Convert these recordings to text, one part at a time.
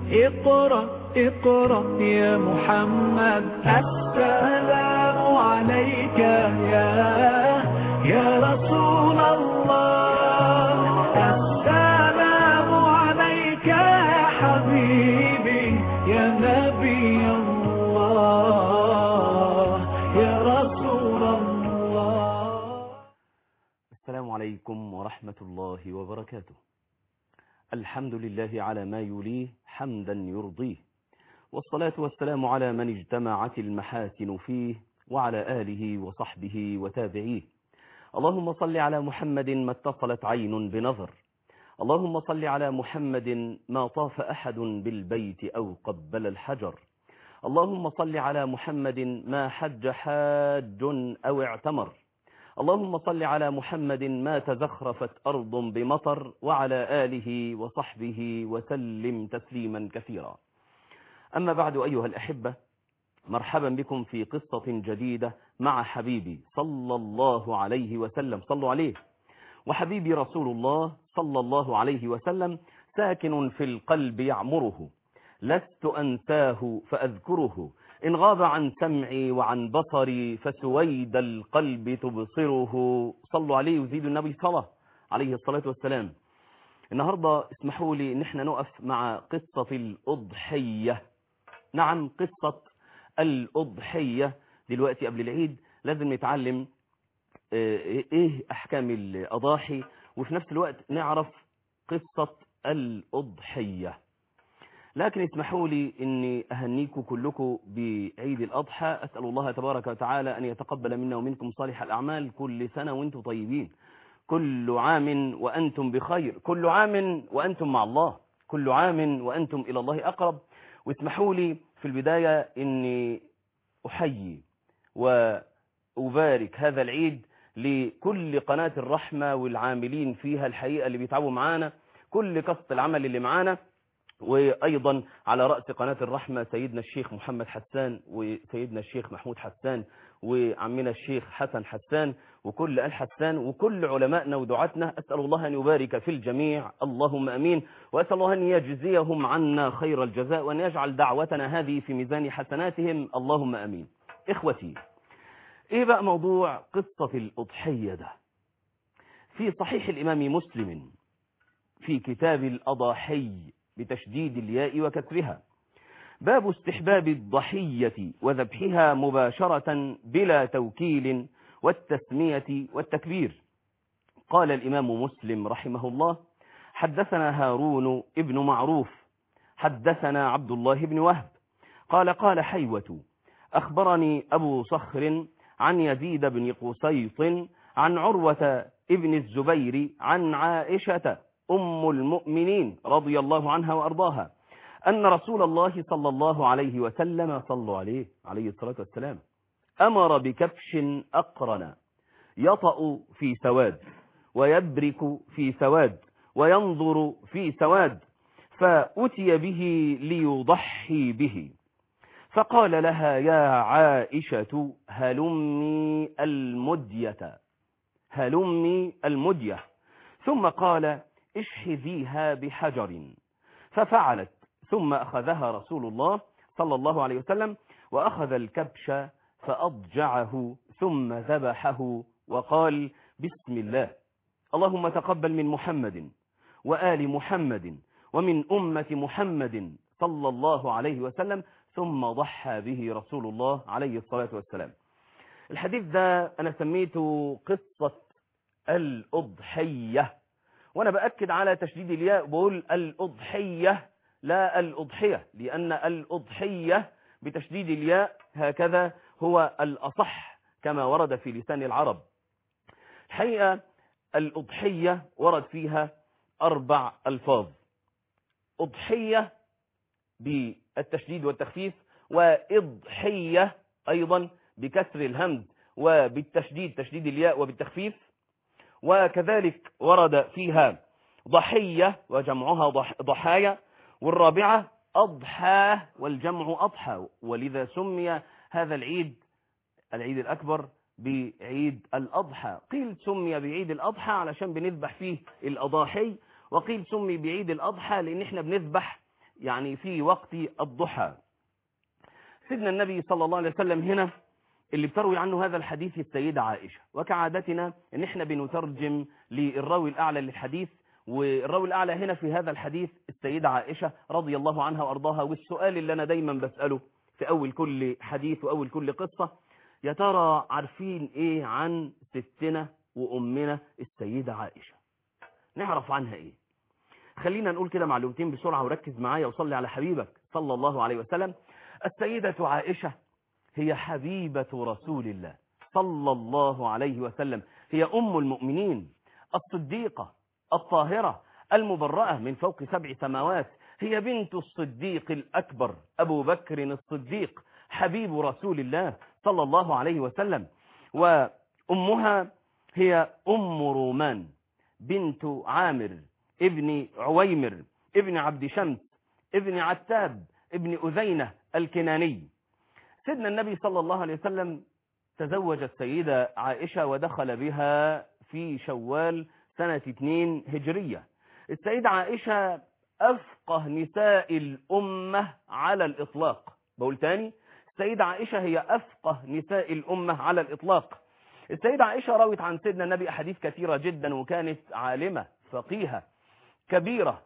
اقرأ اقرأ يا محمد السلام عليك يا يا رسول الله السلام عليك يا حبيبي يا نبي الله يا رسول الله السلام عليكم ورحمة الله وبركاته الحمد لله على ما يليه حمدا يرضيه والصلاة والسلام على من اجتمعت المحاسن فيه وعلى آله وصحبه وتابعيه اللهم صل على محمد ما اتصلت عين بنظر اللهم صل على محمد ما طاف أحد بالبيت أو قبل الحجر اللهم صل على محمد ما حج حاج أو اعتمر اللهم صل على محمد ما تزخرفت أرض بمطر وعلى آله وصحبه وسلم تسليما كثيرا أما بعد أيها الأحبة مرحبا بكم في قصة جديدة مع حبيبي صلى الله عليه وسلم صلوا عليه وحبيبي رسول الله صلى الله عليه وسلم ساكن في القلب يعمره لست أنساه فأذكره إن غاب عن سمعي وعن بصري فسويد القلب تبصره صلوا عليه وزيدوا النبي صلى عليه الصلاة والسلام النهاردة اسمحوا لي ان احنا نقف مع قصة الأضحية نعم قصة الأضحية دلوقتي قبل العيد لازم نتعلم ايه احكام الأضاحي وفي نفس الوقت نعرف قصة الأضحية لكن اسمحوا لي اني اهنيكم كلكم بعيد الاضحى اسال الله تبارك وتعالى ان يتقبل منا ومنكم صالح الاعمال كل سنه وانتم طيبين كل عام وانتم بخير كل عام وانتم مع الله كل عام وانتم الى الله اقرب واسمحوا لي في البدايه اني احيي وابارك هذا العيد لكل قناه الرحمه والعاملين فيها الحقيقه اللي بيتعبوا معانا كل قصه العمل اللي معانا وأيضا على رأس قناة الرحمة سيدنا الشيخ محمد حسان وسيدنا الشيخ محمود حسان وعمنا الشيخ حسن حسان وكل آل حسان وكل علمائنا ودعاتنا أسأل الله أن يبارك في الجميع اللهم أمين وأسأل الله أن يجزيهم عنا خير الجزاء وأن يجعل دعوتنا هذه في ميزان حسناتهم اللهم أمين إخوتي إيه بقى موضوع قصة الأضحية ده في صحيح الإمام مسلم في كتاب الأضاحي بتشديد الياء وكسرها باب استحباب الضحية وذبحها مباشرة بلا توكيل والتسمية والتكبير قال الإمام مسلم رحمه الله حدثنا هارون ابن معروف حدثنا عبد الله بن وهب قال قال حيوة أخبرني أبو صخر عن يزيد بن قسيط عن عروة ابن الزبير عن عائشة أم المؤمنين رضي الله عنها وأرضاها أن رسول الله صلى الله عليه وسلم صلوا عليه عليه الصلاة والسلام أمر بكبش أقرن يطأ في سواد ويبرك في سواد وينظر في سواد فأتي به ليضحي به فقال لها يا عائشة هلمي المدية هلمي المدية ثم قال اشحذيها بحجر ففعلت ثم أخذها رسول الله صلى الله عليه وسلم وأخذ الكبش فأضجعه ثم ذبحه وقال بسم الله اللهم تقبل من محمد وآل محمد ومن أمة محمد صلى الله عليه وسلم ثم ضحى به رسول الله عليه الصلاة والسلام الحديث ده أنا سميته قصة الأضحية وانا باكد على تشديد الياء بقول الاضحيه لا الاضحيه لان الاضحيه بتشديد الياء هكذا هو الاصح كما ورد في لسان العرب الحقيقه الاضحيه ورد فيها اربع الفاظ اضحيه بالتشديد والتخفيف واضحيه ايضا بكسر الهمز وبالتشديد تشديد الياء وبالتخفيف وكذلك ورد فيها ضحية وجمعها ضح ضحايا والرابعة أضحى والجمع أضحى ولذا سمي هذا العيد العيد الأكبر بعيد الأضحى قيل سمي بعيد الأضحى علشان بنذبح فيه الأضاحي وقيل سمي بعيد الأضحى لأن احنا بنذبح يعني في وقت الضحى سيدنا النبي صلى الله عليه وسلم هنا اللي بتروي عنه هذا الحديث السيدة عائشة وكعادتنا ان احنا بنترجم للراوي الاعلى للحديث والراوي الاعلى هنا في هذا الحديث السيدة عائشة رضي الله عنها وارضاها والسؤال اللي انا دايما بسأله في اول كل حديث واول كل قصة يا ترى عارفين ايه عن ستنا وامنا السيدة عائشة نعرف عنها ايه خلينا نقول كده معلومتين بسرعة وركز معايا وصلي على حبيبك صلى الله عليه وسلم السيدة عائشة هي حبيبة رسول الله صلى الله عليه وسلم هي أم المؤمنين الصديقة الطاهرة المبرأة من فوق سبع سماوات هي بنت الصديق الأكبر أبو بكر الصديق حبيب رسول الله صلى الله عليه وسلم وأمها هي أم رومان بنت عامر ابن عويمر ابن عبد شمس ابن عتاب ابن أذينة الكناني سيدنا النبي صلى الله عليه وسلم تزوج السيدة عائشة ودخل بها في شوال سنة 2 هجرية السيدة عائشة أفقه نساء الأمة على الإطلاق بقول تاني السيدة عائشة هي أفقه نساء الأمة على الإطلاق السيدة عائشة روت عن سيدنا النبي أحاديث كثيرة جدا وكانت عالمة فقيهة كبيرة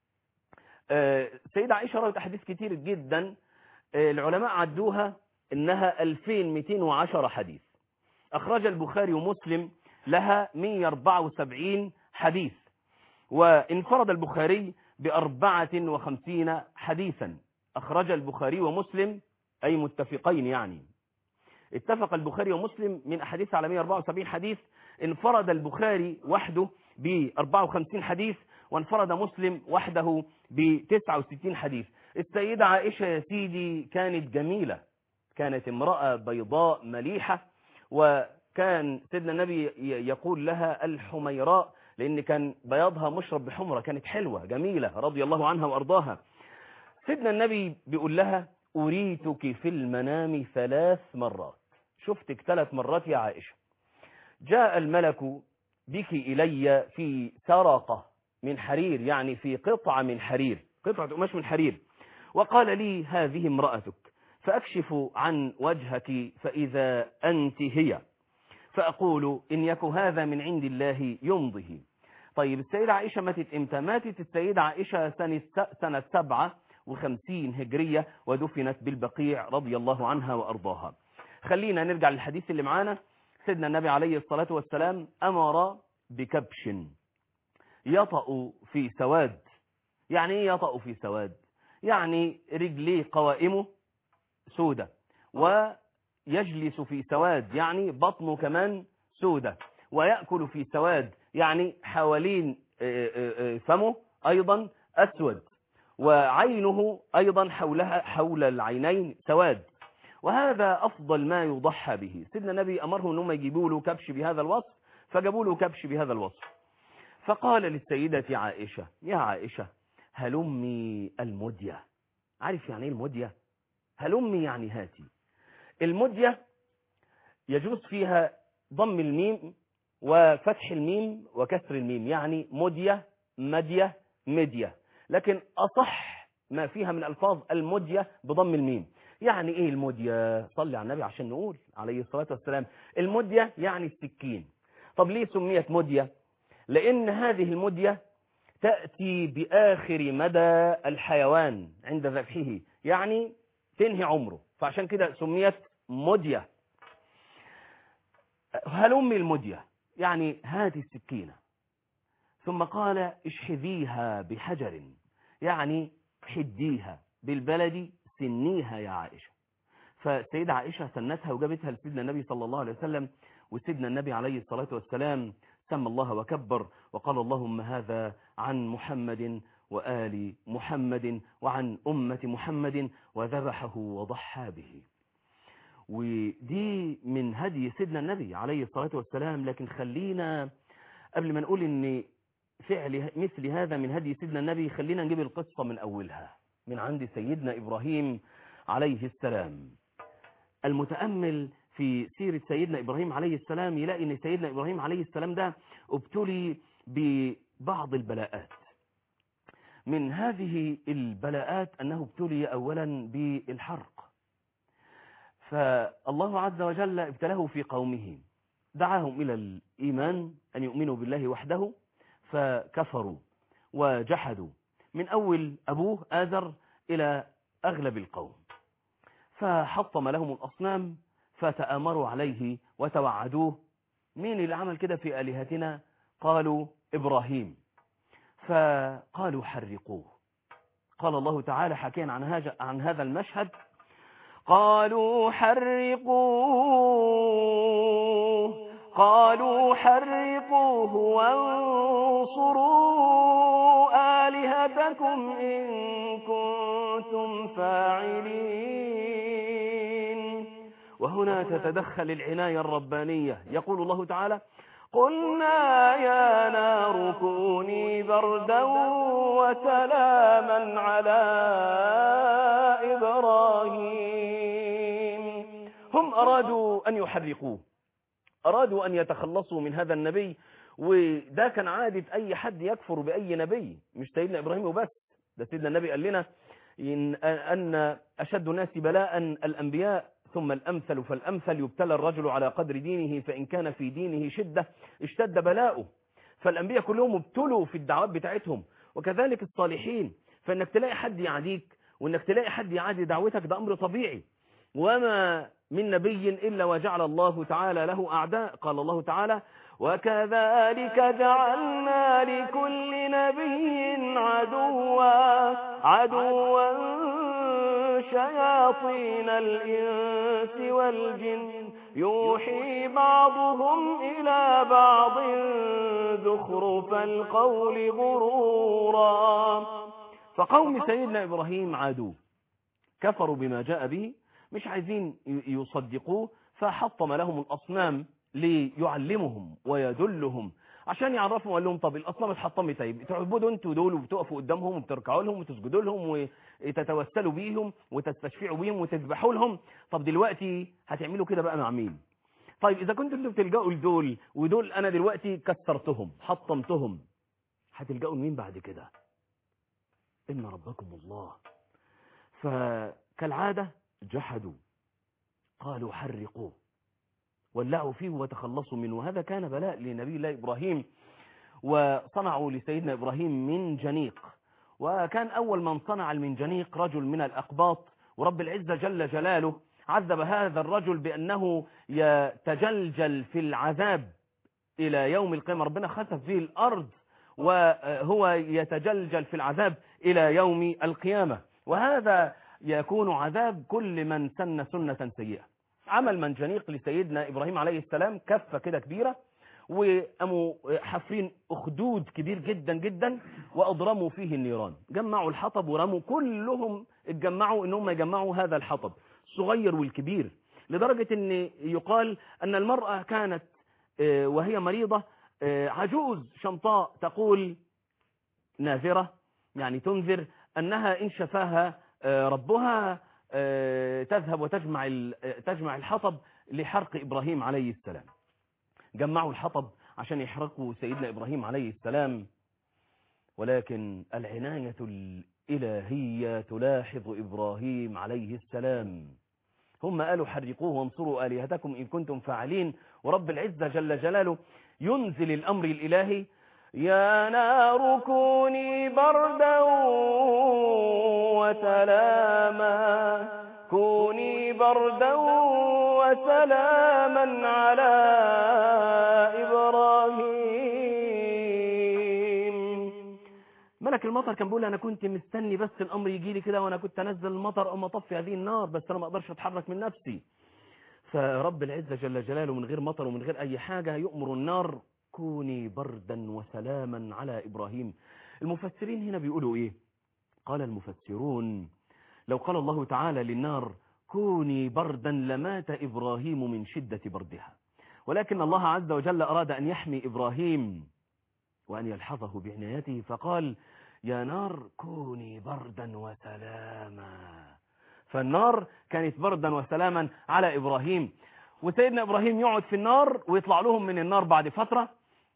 السيدة عائشة روت أحاديث كتير جدا العلماء عدوها إنها 2210 حديث أخرج البخاري ومسلم لها 174 حديث وانفرد البخاري بأربعة وخمسين حديثا أخرج البخاري ومسلم أي متفقين يعني اتفق البخاري ومسلم من أحاديث على 174 حديث انفرد البخاري وحده ب 54 حديث وانفرد مسلم وحده ب 69 حديث السيدة عائشة يا سيدي كانت جميلة كانت امرأة بيضاء مليحة وكان سيدنا النبي يقول لها الحميراء لأن كان بياضها مشرب بحمرة كانت حلوة جميلة رضي الله عنها وأرضاها سيدنا النبي بيقول لها أريتك في المنام ثلاث مرات شفتك ثلاث مرات يا عائشة جاء الملك بك إلي في سرقة من حرير يعني في قطعة من حرير قطعة قماش من حرير وقال لي هذه امرأتك فأكشف عن وجهك فإذا أنت هي فأقول إن يك هذا من عند الله يمضه طيب السيدة عائشة ماتت امتى ماتت السيدة عائشة سنة, سنة سبعة وخمسين هجرية ودفنت بالبقيع رضي الله عنها وأرضاها خلينا نرجع للحديث اللي معانا سيدنا النبي عليه الصلاة والسلام أمر بكبش يطأ في سواد يعني ايه يطأ في سواد يعني رجليه قوائمه سودة ويجلس في سواد يعني بطنه كمان سودة ويأكل في سواد يعني حوالين فمه أيضا أسود وعينه أيضا حولها حول العينين سواد وهذا أفضل ما يضحى به سيدنا النبي أمرهم أنهم يجيبوا له كبش بهذا الوصف فجابوا له كبش بهذا الوصف فقال للسيدة عائشة يا عائشة هلمي المدية عارف يعني ايه المدية هلمي يعني هاتي المدية يجوز فيها ضم الميم وفتح الميم وكسر الميم يعني مدية مدية مدية لكن أصح ما فيها من ألفاظ المدية بضم الميم يعني ايه المدية صلي على النبي عشان نقول عليه الصلاة والسلام المدية يعني السكين طب ليه سميت مدية لأن هذه المدية تأتي بآخر مدى الحيوان عند ذبحه يعني تنهي عمره فعشان كده سميت مدية هلم المدية يعني هذه السكينة ثم قال اشحذيها بحجر يعني حديها بالبلد سنيها يا عائشة فسيدة عائشة سنتها وجابتها لسيدنا النبي صلى الله عليه وسلم وسيدنا النبي عليه الصلاة والسلام سمى الله وكبر وقال اللهم هذا عن محمد وآل محمد وعن أمة محمد وذبحه وضحى به ودي من هدي سيدنا النبي عليه الصلاة والسلام لكن خلينا قبل ما نقول ان فعل مثل هذا من هدي سيدنا النبي خلينا نجيب القصة من أولها من عند سيدنا إبراهيم عليه السلام المتأمل في سيرة سيدنا إبراهيم عليه السلام يلاقي أن سيدنا إبراهيم عليه السلام ده ابتلي ببعض البلاءات من هذه البلاءات أنه ابتلي أولا بالحرق فالله عز وجل ابتلاه في قومه دعاهم إلى الإيمان أن يؤمنوا بالله وحده فكفروا وجحدوا من أول أبوه آذر إلى أغلب القوم فحطم لهم الأصنام فتآمروا عليه وتوعدوه مين اللي عمل كده في آلهتنا قالوا إبراهيم فقالوا حرقوه قال الله تعالى حكيا عن هذا عن هذا المشهد قالوا حرقوه قالوا حرقوه وانصروا آلهتكم إن كنتم فاعلين وهنا تتدخل العناية الربانية يقول الله تعالى قلنا يا نار كوني بردا وسلاما على إبراهيم هم أرادوا أن يحرقوه أرادوا أن يتخلصوا من هذا النبي وده كان عادة أي حد يكفر بأي نبي مش سيدنا إبراهيم وبس ده سيدنا النبي قال لنا إن أن أشد الناس بلاء الأنبياء ثم الأمثل فالأمثل يبتلى الرجل على قدر دينه فإن كان في دينه شدة اشتد بلاؤه فالأنبياء كلهم ابتلوا في الدعوات بتاعتهم وكذلك الصالحين فإنك تلاقي حد يعاديك وإنك تلاقي حد يعادي دعوتك ده أمر طبيعي وما من نبي إلا وجعل الله تعالى له أعداء قال الله تعالى وكذلك جعلنا لكل نبي عدوا عدوا شياطين الإنس والجن يوحي بعضهم إلى بعض زخرف القول غرورا فقوم سيدنا إبراهيم عادوه كفروا بما جاء به مش عايزين يصدقوه فحطم لهم الأصنام ليعلمهم ويدلهم عشان يعرفهم وقال لهم طب الأصنام اتحطمت طيب تعبدوا انتوا دول وبتقفوا قدامهم وبتركعوا لهم وتسجدوا لهم وتتوسلوا بيهم وتستشفعوا بيهم وتذبحوا لهم طب دلوقتي هتعملوا كده بقى مع مين طيب إذا كنتوا انتوا بتلجأوا لدول ودول أنا دلوقتي كسرتهم حطمتهم هتلجأوا لمين بعد كده إن ربكم الله فكالعادة جحدوا قالوا حرقوه ولعوا فيه وتخلصوا منه هذا كان بلاء لنبي الله إبراهيم وصنعوا لسيدنا إبراهيم من جنيق وكان أول من صنع المنجنيق رجل من الأقباط ورب العزة جل جلاله عذب هذا الرجل بأنه يتجلجل في العذاب إلى يوم القيامة ربنا خسف به الأرض وهو يتجلجل في العذاب إلى يوم القيامة وهذا يكون عذاب كل من سن سنة سيئة عمل منجنيق لسيدنا إبراهيم عليه السلام كفة كده كبيرة وقاموا حفرين أخدود كبير جدا جدا وأضرموا فيه النيران جمعوا الحطب ورموا كلهم اتجمعوا إنهم يجمعوا هذا الحطب الصغير والكبير لدرجة أن يقال أن المرأة كانت وهي مريضة عجوز شمطاء تقول ناذرة يعني تنذر أنها إن شفاها ربها تذهب وتجمع تجمع الحطب لحرق إبراهيم عليه السلام جمعوا الحطب عشان يحرقوا سيدنا إبراهيم عليه السلام ولكن العناية الإلهية تلاحظ إبراهيم عليه السلام هم قالوا حرقوه وانصروا آلهتكم إن كنتم فاعلين ورب العزة جل جلاله ينزل الأمر الإلهي يا نار كوني بردا وسلاما كوني بردا وسلاما على إبراهيم ملك المطر كان بيقول أنا كنت مستني بس الأمر يجي لي كده وأنا كنت أنزل المطر أو أطفي هذه النار بس أنا ما أقدرش أتحرك من نفسي فرب العزة جل جلاله من غير مطر ومن غير أي حاجة يؤمر النار كوني بردا وسلاما على إبراهيم المفسرين هنا بيقولوا إيه قال المفسرون لو قال الله تعالى للنار كوني بردا لمات إبراهيم من شدة بردها ولكن الله عز وجل أراد أن يحمي إبراهيم وأن يلحظه بعنايته فقال يا نار كوني بردا وسلاما فالنار كانت بردا وسلاما على إبراهيم وسيدنا إبراهيم يقعد في النار ويطلع لهم من النار بعد فترة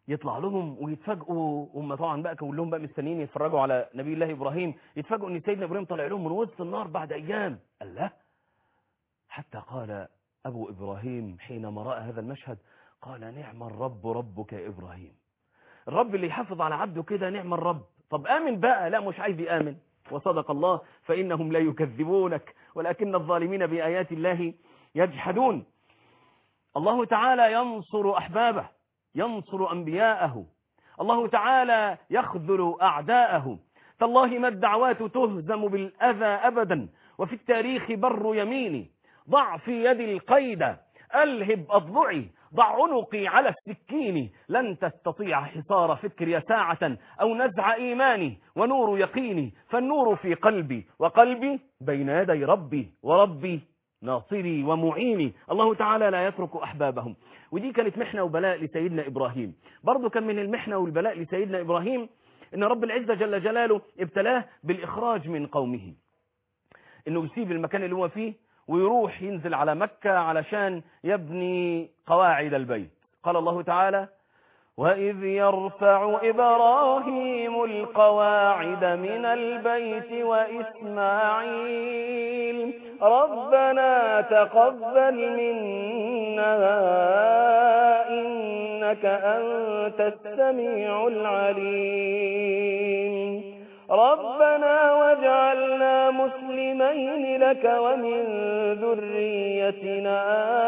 يطلع لهم ويتفاجئوا هم طبعا بقى كلهم بقى مستنيين يتفرجوا على نبي الله ابراهيم يتفاجئوا ان سيدنا ابراهيم طلع لهم من وسط النار بعد ايام الله حتى قال ابو ابراهيم حينما راى هذا المشهد قال نعم الرب ربك يا ابراهيم الرب اللي يحافظ على عبده كده نعم الرب طب امن بقى لا مش عايز يامن وصدق الله فانهم لا يكذبونك ولكن الظالمين بايات الله يجحدون الله تعالى ينصر احبابه ينصر أنبياءه الله تعالى يخذل أعداءه تالله ما الدعوات تهزم بالأذى أبدا وفي التاريخ بر يميني ضع في يدي القيد ألهب أضلعي ضع عنقي على السكين لن تستطيع حصار فكري ساعة أو نزع إيماني ونور يقيني فالنور في قلبي وقلبي بين يدي ربي وربي ناصري ومعيني الله تعالى لا يترك أحبابهم ودي كانت محنة وبلاء لسيدنا إبراهيم برضو كان من المحنة والبلاء لسيدنا إبراهيم إن رب العزة جل جلاله ابتلاه بالإخراج من قومه إنه يسيب المكان اللي هو فيه ويروح ينزل على مكة علشان يبني قواعد البيت قال الله تعالى وإذ يرفع إبراهيم القواعد من البيت وإسماعيل ربنا تقبل منا إنك أنت السميع العليم ربنا واجعلنا مسلمين لك ومن ذريتنا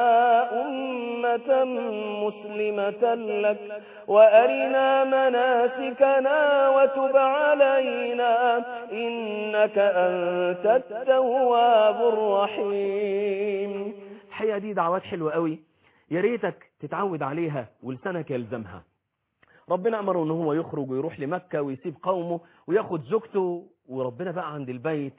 أمة مسلمة لك وأرنا مناسكنا وتب علينا إنك أنت التواب الرحيم الحقيقة دي دعوات حلوة قوي يا ريتك تتعود عليها ولسانك يلزمها ربنا أمره ان هو يخرج ويروح لمكة ويسيب قومه وياخد زوجته وربنا بقى عند البيت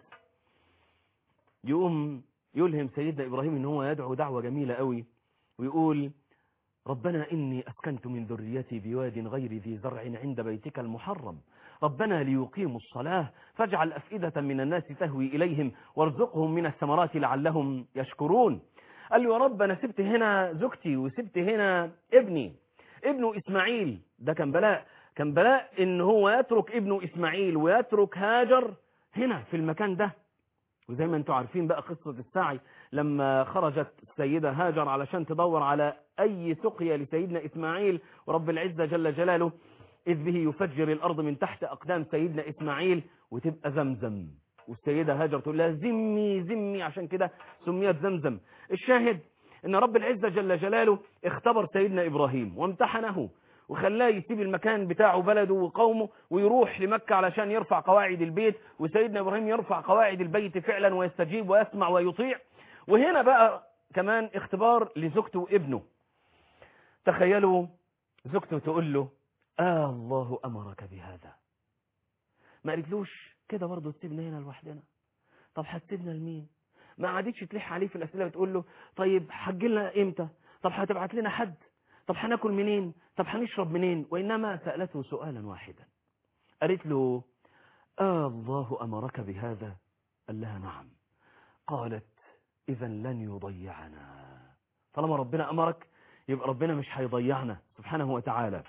يقوم يلهم سيدنا إبراهيم ان هو يدعو دعوة جميلة قوي ويقول ربنا إني أسكنت من ذريتي بواد غير ذي زرع عند بيتك المحرم ربنا ليقيموا الصلاة فاجعل أفئدة من الناس تهوي إليهم وارزقهم من الثمرات لعلهم يشكرون قال له يا رب أنا سبت هنا زوجتي وسبت هنا ابني ابنه إسماعيل ده كان بلاء كان بلاء إن هو يترك ابنه إسماعيل ويترك هاجر هنا في المكان ده وزي ما انتم عارفين بقى قصة السعي لما خرجت السيدة هاجر علشان تدور على أي سقيا لسيدنا إسماعيل ورب العزة جل جلاله إذ به يفجر الأرض من تحت أقدام سيدنا إسماعيل وتبقى زمزم والسيدة هاجر تقول لها زمي زمي عشان كده سميت زمزم الشاهد ان رب العزة جل جلاله اختبر سيدنا إبراهيم وامتحنه وخلاه يسيب المكان بتاعه بلده وقومه ويروح لمكة علشان يرفع قواعد البيت وسيدنا إبراهيم يرفع قواعد البيت فعلا ويستجيب ويسمع ويطيع وهنا بقى كمان اختبار لزوجته وابنه تخيلوا زوجته تقول له آه الله أمرك بهذا ما قالتلوش كده برضه تسيبنا هنا لوحدنا طب هتسيبنا لمين ما قعدتش تلح عليه في الأسئلة بتقول له طيب هتجيلنا امتى طب هتبعت لنا حد طب هناكل منين طب هنشرب منين وإنما سألته سؤالا واحدا قالت له آه الله أمرك بهذا قال لها نعم قالت إذا لن يضيعنا طالما ربنا أمرك يبقى ربنا مش هيضيعنا سبحانه وتعالى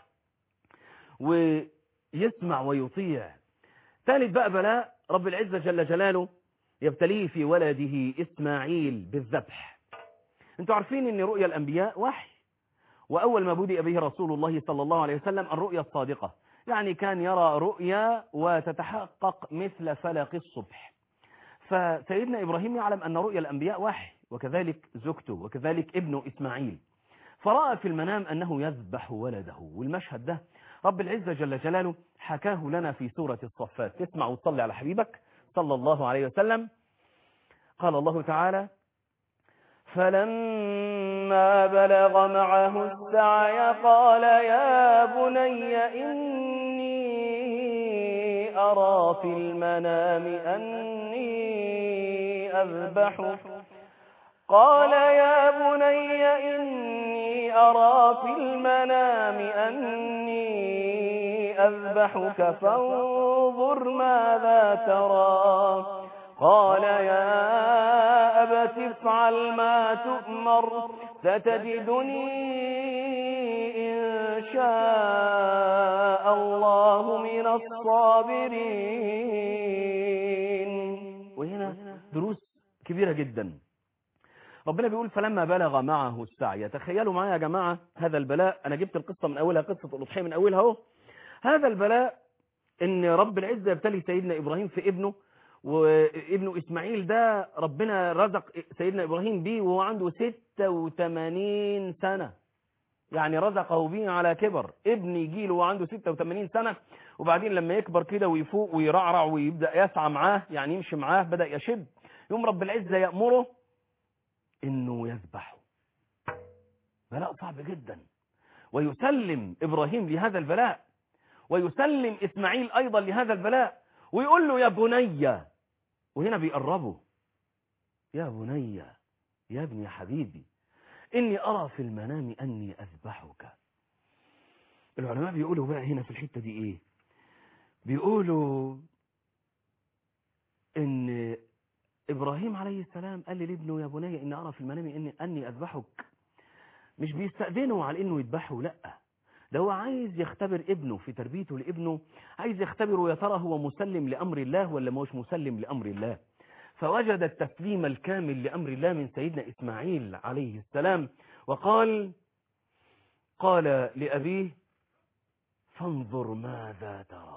ويسمع ويطيع ثالث بقى بلاء رب العزة جل جلاله يبتليه في ولده إسماعيل بالذبح انتوا عارفين ان رؤيا الأنبياء وحي وأول ما بدأ به رسول الله صلى الله عليه وسلم الرؤيا الصادقة يعني كان يرى رؤيا وتتحقق مثل فلق الصبح فسيدنا إبراهيم يعلم أن رؤيا الأنبياء وحي وكذلك زوجته وكذلك ابنه إسماعيل فرأى في المنام أنه يذبح ولده والمشهد ده رب العزة جل جلاله حكاه لنا في سورة الصفات تسمع وتصلي على حبيبك صلى الله عليه وسلم قال الله تعالى فلما بلغ معه السعي قال يا بني إني أرى في المنام أني أذبحك قال يا بني إني أرى في المنام أني أذبحك فانظر ماذا ترى قال يا أبت افعل ما تؤمر ستجدني إن شاء الله من الصابرين وهنا دروس كبيرة جدا ربنا بيقول فلما بلغ معه السعي تخيلوا معايا يا جماعة هذا البلاء أنا جبت القصة من أولها قصة الأضحية من أولها اهو هذا البلاء إن رب العزة يبتلي سيدنا إبراهيم في ابنه وابنه إسماعيل ده ربنا رزق سيدنا إبراهيم بيه وهو عنده 86 سنة يعني رزقه به على كبر ابن يجي له وعنده 86 سنة وبعدين لما يكبر كده ويفوق ويرعرع ويبدأ يسعى معاه يعني يمشي معاه بدأ يشب يوم رب العزة يأمره انه يذبحه بلاء صعب جدا ويسلم ابراهيم لهذا البلاء ويسلم اسماعيل ايضا لهذا البلاء ويقول له يا بني وهنا بيقربه يا بني يا ابني يا حبيبي اني ارى في المنام اني اذبحك العلماء بيقولوا بقى هنا في الحتة دي ايه بيقولوا ان إبراهيم عليه السلام قال لابنه يا بني إني أرى في المنام إني, أني أذبحك مش بيستأذنه على إنه يذبحه لأ ده هو عايز يختبر ابنه في تربيته لابنه عايز يختبره يا ترى هو مسلم لأمر الله ولا مش مسلم لأمر الله فوجد التسليم الكامل لأمر الله من سيدنا إسماعيل عليه السلام وقال قال لأبيه فانظر ماذا ترى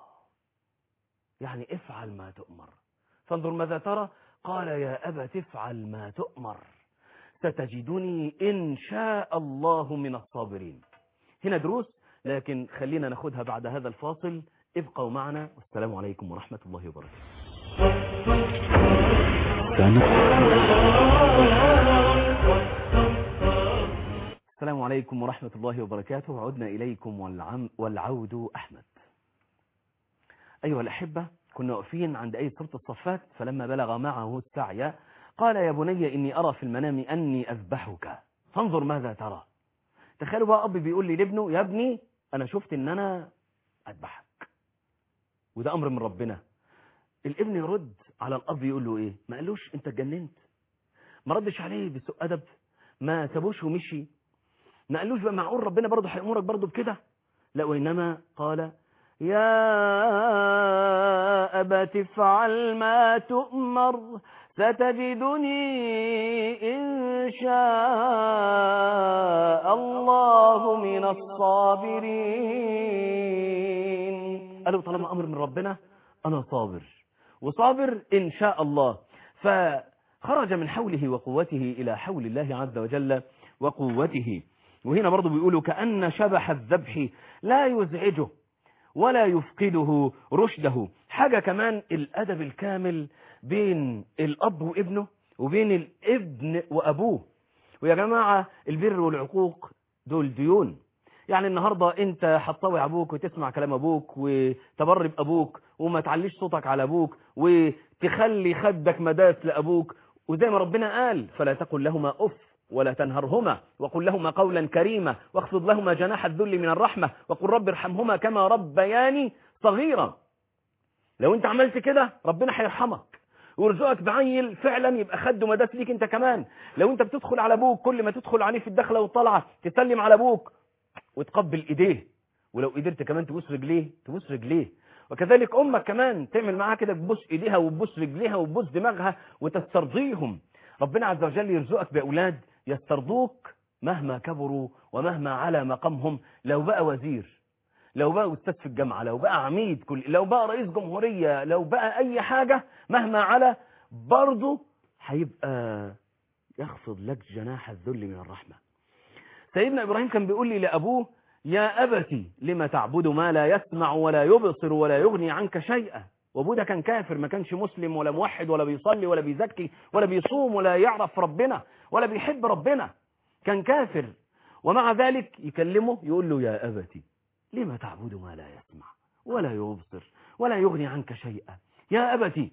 يعني افعل ما تؤمر فانظر ماذا ترى قال يا أبت افعل ما تؤمر ستجدني إن شاء الله من الصابرين هنا دروس لكن خلينا ناخدها بعد هذا الفاصل ابقوا معنا والسلام عليكم ورحمة الله وبركاته السلام عليكم ورحمة الله وبركاته عدنا إليكم والعم والعود أحمد أيها الأحبة كنا واقفين عند آية سورة الصفات فلما بلغ معه السعي قال يا بني إني أرى في المنام أني أذبحك فانظر ماذا ترى تخيلوا بقى أب بيقول لي لابنه يا ابني أنا شفت إن أنا أذبحك وده أمر من ربنا الابن يرد على الأب يقول له إيه ما قالوش أنت اتجننت ما ردش عليه بسوء أدب ما سابوش ومشي ما قالوش بقى معقول ربنا برضه هيأمرك برضه بكده لا وإنما قال يا أبت افعل ما تؤمر ستجدني إن شاء الله من الصابرين قالوا طالما أمر من ربنا أنا صابر وصابر إن شاء الله فخرج من حوله وقوته إلى حول الله عز وجل وقوته وهنا برضو بيقولوا كأن شبح الذبح لا يزعجه ولا يفقده رشده حاجة كمان الأدب الكامل بين الأب وابنه وبين الابن وأبوه ويا جماعة البر والعقوق دول ديون يعني النهاردة انت هتطوع ابوك وتسمع كلام ابوك وتبر بابوك وما تعليش صوتك على ابوك وتخلي خدك مداس لابوك وزي ما ربنا قال فلا تقل لهما اف ولا تنهرهما وقل لهما قولا كريما واخفض لهما جناح الذل من الرحمة وقل رب ارحمهما كما ربياني صغيرا لو انت عملت كده ربنا هيرحمك ويرزقك بعيل فعلا يبقى خده مداس ليك انت كمان لو انت بتدخل على ابوك كل ما تدخل عليه في الدخله والطلعه تسلم على ابوك وتقبل ايديه ولو قدرت كمان تبوس رجليه تبوس رجليه وكذلك امك كمان تعمل معاها كده تبوس ايديها وتبوس رجليها وتبوس دماغها وتسترضيهم ربنا عز وجل يرزقك باولاد يسترضوك مهما كبروا ومهما على مقامهم لو بقى وزير لو بقى استاذ في الجامعه لو بقى عميد كل لو بقى رئيس جمهوريه لو بقى اي حاجه مهما على برضه هيبقى يخفض لك جناح الذل من الرحمه سيدنا إبراهيم كان بيقول لي لأبوه يا أبتي لما تعبد ما لا يسمع ولا يبصر ولا يغني عنك شيئا وابوه ده كان كافر ما كانش مسلم ولا موحد ولا بيصلي ولا بيزكي ولا بيصوم ولا يعرف ربنا ولا بيحب ربنا كان كافر ومع ذلك يكلمه يقول له يا أبتي لما تعبد ما لا يسمع ولا يبصر ولا يغني عنك شيئا يا أبتي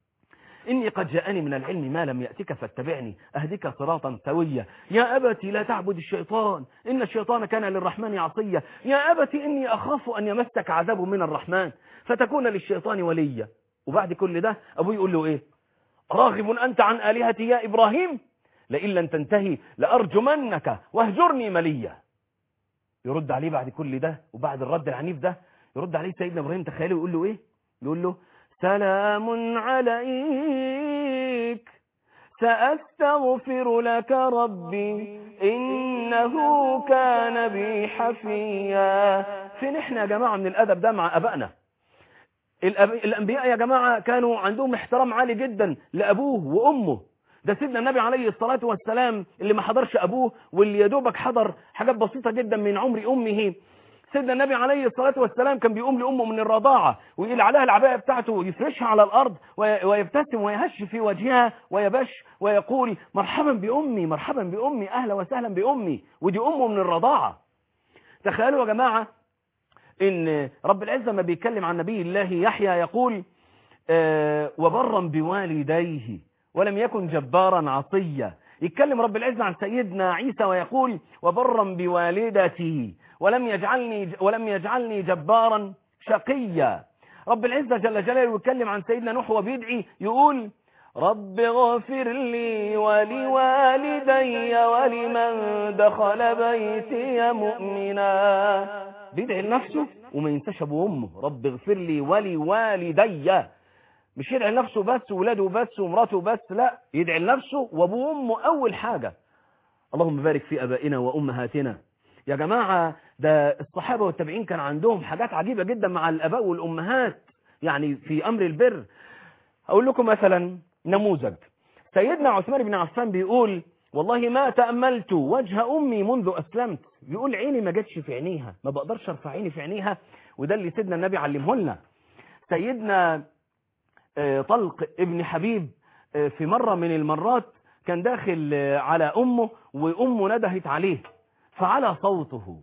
إني قد جاءني من العلم ما لم يأتك فاتبعني أهدك صراطا سويا يا أبتي لا تعبد الشيطان إن الشيطان كان للرحمن عصيا يا أبتي إني أخاف أن يمسك عذاب من الرحمن فتكون للشيطان وليا وبعد كل ده أبوي يقول له إيه راغب أنت عن آلهتي يا إبراهيم لئن لن تنتهي لأرجمنك واهجرني مليا يرد عليه بعد كل ده وبعد الرد العنيف ده يرد عليه سيدنا ابراهيم تخيلوا يقول له ايه يقول له سلام عليك سأستغفر لك ربي إنه كان بي حفيا فين احنا يا جماعة من الأدب ده مع أبائنا الأب... الأنبياء يا جماعة كانوا عندهم احترام عالي جدا لأبوه وأمه ده سيدنا النبي عليه الصلاة والسلام اللي ما حضرش أبوه واللي يا دوبك حضر حاجات بسيطة جدا من عمر أمه سيدنا النبي عليه الصلاة والسلام كان بيقوم لأمه من الرضاعة ويقل عليها العباية بتاعته ويفرشها على الأرض وي- ويبتسم ويهش في وجهها ويبش ويقول مرحبا بأمي مرحبا بأمي أهلا وسهلا بأمي ودي أمه من الرضاعة تخيلوا يا جماعة إن رب العزة ما بيتكلم عن نبي الله يحيى يقول آه، وبرا بوالديه ولم يكن جبارا عصيا يتكلم رب العزة عن سيدنا عيسى ويقول وبرا بوالدتي ولم يجعلني ولم يجعلني جبارا شقيا رب العزة جل جلاله يتكلم عن سيدنا نوح وبيدعي يقول رب اغفر لي ولوالدي ولمن دخل بيتي مؤمنا بيدعي لنفسه وما ينساش ابوه وامه رب اغفر لي ولوالدي مش يدعي لنفسه بس وولاده بس ومراته بس لا يدعي لنفسه وابوه وامه اول حاجه اللهم بارك في ابائنا وامهاتنا يا جماعه ده الصحابه والتابعين كان عندهم حاجات عجيبه جدا مع الاباء والامهات يعني في امر البر اقول لكم مثلا نموذج سيدنا عثمان بن عفان بيقول والله ما تأملت وجه أمي منذ أسلمت بيقول عيني ما جاتش في عينيها ما بقدرش ارفع عيني في عينيها وده اللي سيدنا النبي علمه لنا سيدنا آه، طلق ابن حبيب آه، في مرة من المرات كان داخل آه، على أمه وأمه ندهت عليه فعلى صوته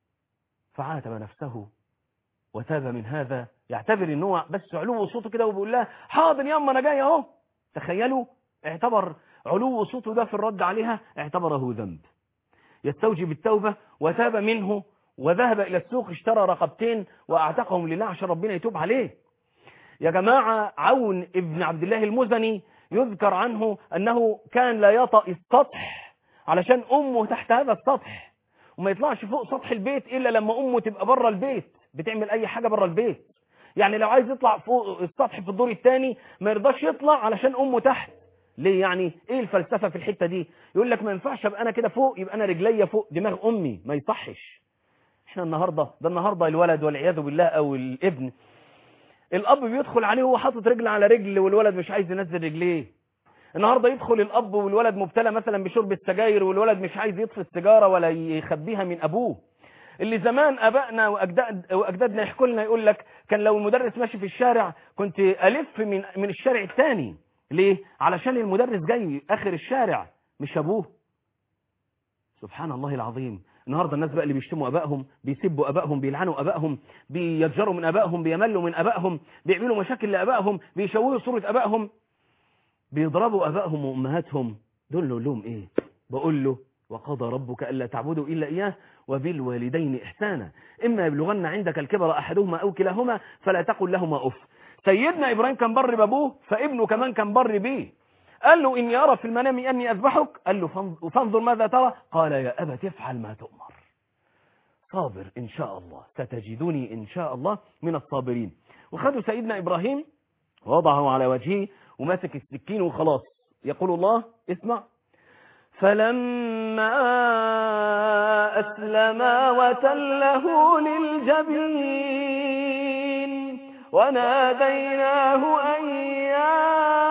فعاتب نفسه وتاب من هذا يعتبر ان هو بس علو صوته كده وبيقول لها حاضر ياما انا جاي اهو تخيلوا اعتبر علو صوته ده في الرد عليها اعتبره ذنب يستوجب التوبة وتاب منه وذهب إلى السوق اشترى رقبتين وأعتقهم لله عشان ربنا يتوب عليه يا جماعة عون ابن عبد الله المزني يذكر عنه أنه كان لا يطأ السطح علشان أمه تحت هذا السطح وما يطلعش فوق سطح البيت إلا لما أمه تبقى بره البيت بتعمل أي حاجة بره البيت يعني لو عايز يطلع فوق السطح في الدور الثاني ما يرضاش يطلع علشان أمه تحت ليه يعني ايه الفلسفه في الحته دي يقول لك ما ينفعش ابقى انا كده فوق يبقى انا رجليا فوق دماغ امي ما يصحش احنا النهارده ده النهارده الولد والعياذ بالله او الابن الاب بيدخل عليه وهو حاطط رجل على رجل والولد مش عايز ينزل رجليه النهارده يدخل الاب والولد مبتلى مثلا بشرب السجاير والولد مش عايز يطفي السيجاره ولا يخبيها من ابوه اللي زمان ابائنا واجداد واجدادنا يحكوا لنا يقول لك كان لو المدرس ماشي في الشارع كنت الف من من الشارع الثاني ليه علشان المدرس جاي اخر الشارع مش ابوه سبحان الله العظيم النهارده الناس بقى اللي بيشتموا ابائهم بيسبوا ابائهم بيلعنوا ابائهم بيتجروا من ابائهم بيملوا من ابائهم بيعملوا مشاكل لابائهم بيشوهوا صوره ابائهم بيضربوا ابائهم وامهاتهم دول نقول لهم ايه بقول له وقضى ربك الا تعبدوا الا اياه وبالوالدين احسانا اما يبلغن عندك الكبر احدهما او كلاهما فلا تقل لهما اف سيدنا ابراهيم كان بر بابوه فابنه كمان كان بر بيه قال له اني ارى في المنام اني اذبحك قال له فانظ- فانظر ماذا ترى قال يا ابت افعل ما تؤمر صابر ان شاء الله ستجدني ان شاء الله من الصابرين وخدوا سيدنا ابراهيم ووضعه على وجهه وماسك السكين وخلاص يقول الله اسمع فلما أسلما وتله للجبين وناديناه أن يا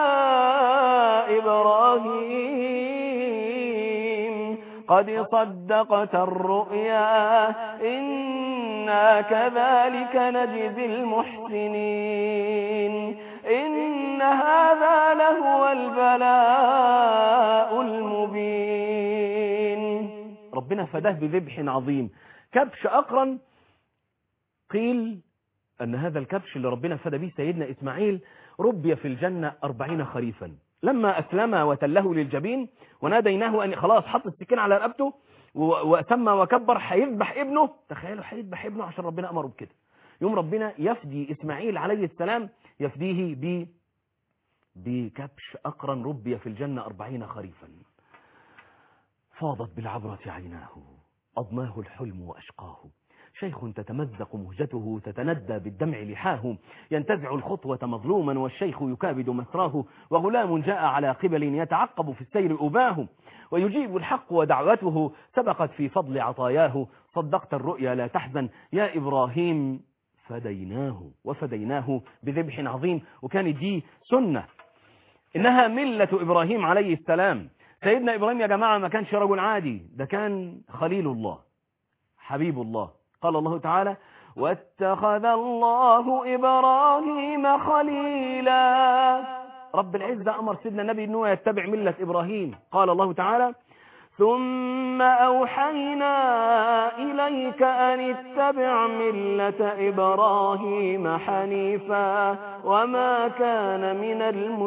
إبراهيم قد صدقت الرؤيا إنا كذلك نجزي المحسنين إن هذا لهو البلاء المبين ربنا فداه بذبح عظيم كبش أقرن قيل أن هذا الكبش اللي ربنا فدى به سيدنا إسماعيل ربي في الجنة أربعين خريفا لما أسلم وتله للجبين وناديناه أن خلاص حط السكين على رقبته و- وأسمى وكبر هيذبح ابنه تخيلوا هيذبح ابنه عشان ربنا أمره بكده يوم ربنا يفدي إسماعيل عليه السلام يفديه ب بكبش أقرن ربي في الجنة أربعين خريفا فاضت بالعبرة عيناه أضناه الحلم وأشقاه شيخ تتمزق مهجته تتندى بالدمع لحاه ينتزع الخطوة مظلوما والشيخ يكابد مسراه وغلام جاء على قبل يتعقب في السير أباه ويجيب الحق ودعوته سبقت في فضل عطاياه صدقت الرؤيا لا تحزن يا إبراهيم فديناه وفديناه بذبح عظيم وكانت دي سنة إنها ملة إبراهيم عليه السلام سيدنا إبراهيم يا جماعة ما كانش رجل عادي ده كان خليل الله حبيب الله قال الله تعالى واتخذ الله إبراهيم خليلا رب العزة أمر سيدنا النبي أنه يتبع ملة إبراهيم قال الله تعالى ثم أوحينا إليك أن اتبع ملة إبراهيم حنيفا وما كان من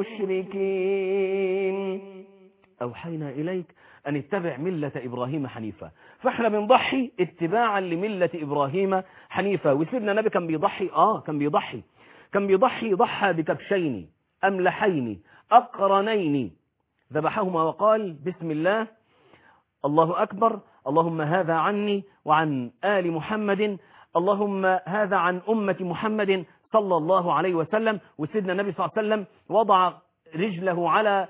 المشركين أوحينا إليك أن اتبع ملة إبراهيم حنيفا فإحنا بنضحي اتباعا لملة إبراهيم حنيفا وسيدنا النبي كان بيضحي آه كان بيضحي كان بيضحي ضحى بكبشين أملحين أقرنين ذبحهما وقال بسم الله الله أكبر اللهم هذا عني وعن آل محمد اللهم هذا عن أمة محمد صلى الله عليه وسلم وسيدنا النبي صلى الله عليه وسلم وضع رجله على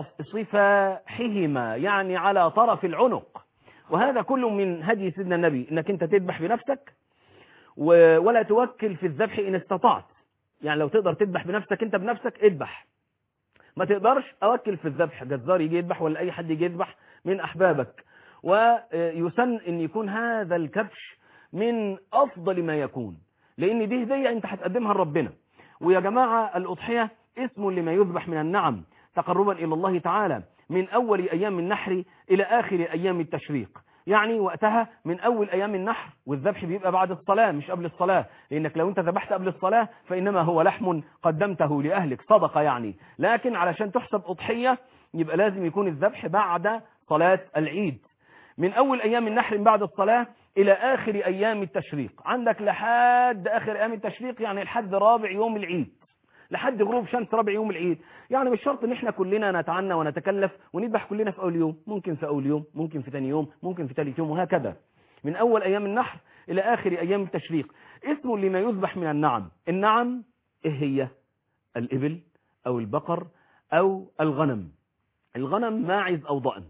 صفاحهما يعني على طرف العنق وهذا كله من هدي سيدنا النبي انك انت تذبح بنفسك ولا توكل في الذبح ان استطعت يعني لو تقدر تذبح بنفسك انت بنفسك اذبح ما تقدرش اوكل في الذبح جزار يجي يذبح ولا اي حد يجي يذبح من احبابك ويسن ان يكون هذا الكبش من افضل ما يكون لان دي هديه انت هتقدمها لربنا ويا جماعه الاضحيه اسم لما يذبح من النعم تقربا الى الله تعالى من اول ايام النحر الى اخر ايام التشريق يعني وقتها من اول ايام النحر والذبح بيبقى بعد الصلاه مش قبل الصلاه لانك لو انت ذبحت قبل الصلاه فانما هو لحم قدمته لاهلك صدقه يعني لكن علشان تحسب اضحيه يبقى لازم يكون الذبح بعد صلاه العيد من اول ايام النحر من بعد الصلاه الى اخر ايام التشريق عندك لحد اخر ايام التشريق يعني لحد رابع يوم العيد لحد غروب شمس رابع يوم العيد يعني مش شرط ان احنا كلنا نتعنى ونتكلف ونذبح كلنا في اول يوم ممكن في اول يوم ممكن في ثاني يوم ممكن في ثالث يوم وهكذا من اول ايام النحر الى اخر ايام التشريق اسم لما يذبح من النعم النعم ايه هي الابل او البقر او الغنم الغنم ماعز او ضأن